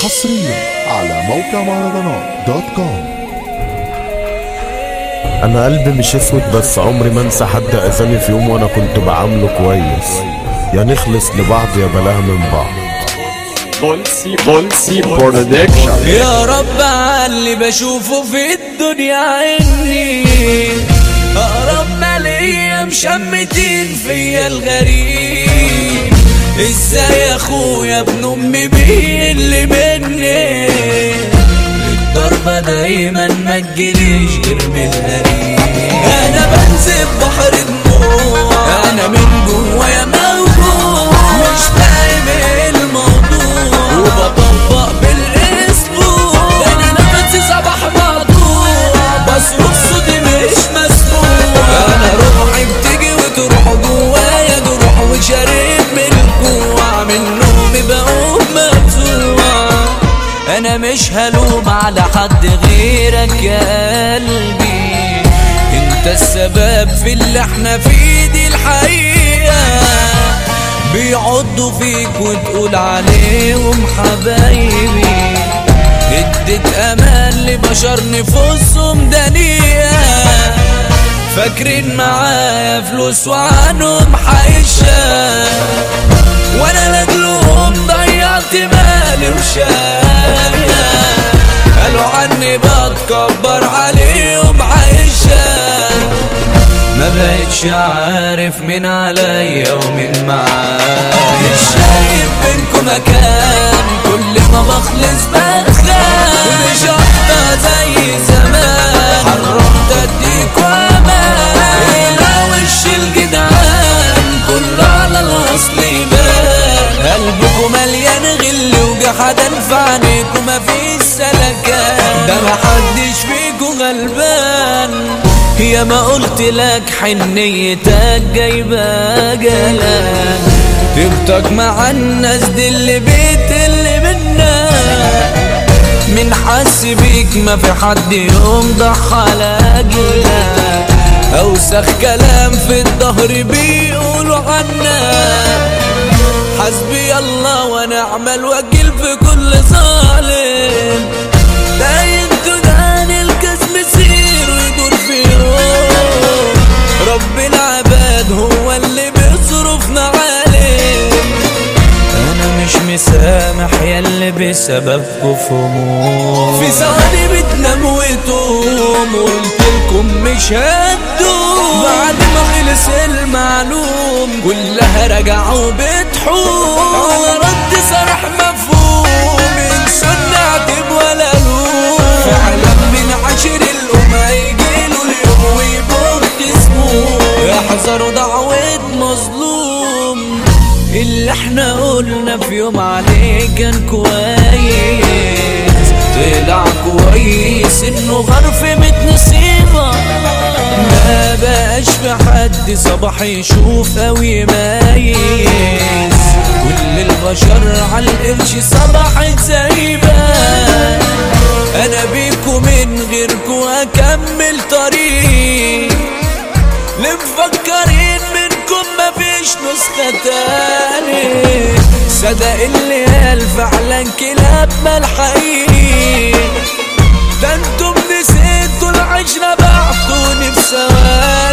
حصريا على موقع مهرجانات دوت كوم انا قلبي مش اسود بس عمري ما انسى حد اذاني في يوم وانا كنت بعامله كويس يا نخلص لبعض يا بلاها من بعض بولسي بولسي برودكشن يا رب علي بشوفه في الدنيا عني اقرب ما ليا مشمتين فيا الغريب ازاي يا اخويا ابن امي اللي مني الضربة دايما ما تجيليش غير من القريب انا بنزل بحر دموع انا من جوايا موجوع مش فاهم ايه الموضوع وبطبق بالاسبوع ده انا نفسي صباح مقطوع بصرخ صوتي مش مسموع انا روحي بتيجي وتروح جوايا جروح وشارب من الجوع من نومي بقوم مفزوع انا مش هلوم على حد غيرك يا قلبي انت السبب في اللي احنا فيه دي الحقيقة بيعضوا فيك وتقول عليهم حبايبي اديت امان لبشر نفوسهم دنيئة فاكرين معايا فلوس وعنهم حيشة وانا لاجلهم ضيعت مالي وشاية قالوا عني بتكبر عليهم عايشة ما بقتش عارف مين عليا ومين معايا مش شايف بينكم مكان كل ما بخلص بخاف مش هفضل زي زمان حرمت اديك وامان لا وش الجدعان كله على الاصل يبان قلبكم مليان غل وجحدا في عينيكم مفيش سلكان ده محدش فيكم غلبان يا ما قلت لك حنيتك جايبه جلال طيبتك مع الناس دي اللي بيت اللي منا من حس بيك ما في حد يوم ضحى لاجلك اوسخ كلام في الظهر بيقولوا عنا حسبي الله ونعم الوكيل في كل ظالم ده ينتجان الكسب سير ويدور في يوم رب العباد هو اللي بيصرفنا عليه انا مش مسامح ياللي بسببكوا في هموم في ثواني بتنام وتقوم وقلت لكم مش هتدوم بعد ما خلص المعلوم كلها رجعوا بتحوم على رد صرح مفهوم انسوا النعتب ولا لوم فعلا من عشر الأم هيجيله اليوم ويبقى اسمه يحذروا دعوة مظلوم اللي احنا قلنا في يوم عليه كان كويس طلع كويس انه غرف متنصيبة ما بقاش في حد صباح يشوف او يميز كل البشر على القرش صباح زيبة انا بيكو من غيركو اكمل طريق اللي مفكرين منكم مفيش نسخة تاني صدق اللي قال فعلا كلاب ملحقين ده انتم نسيتوا العشرة بعتوني بثواني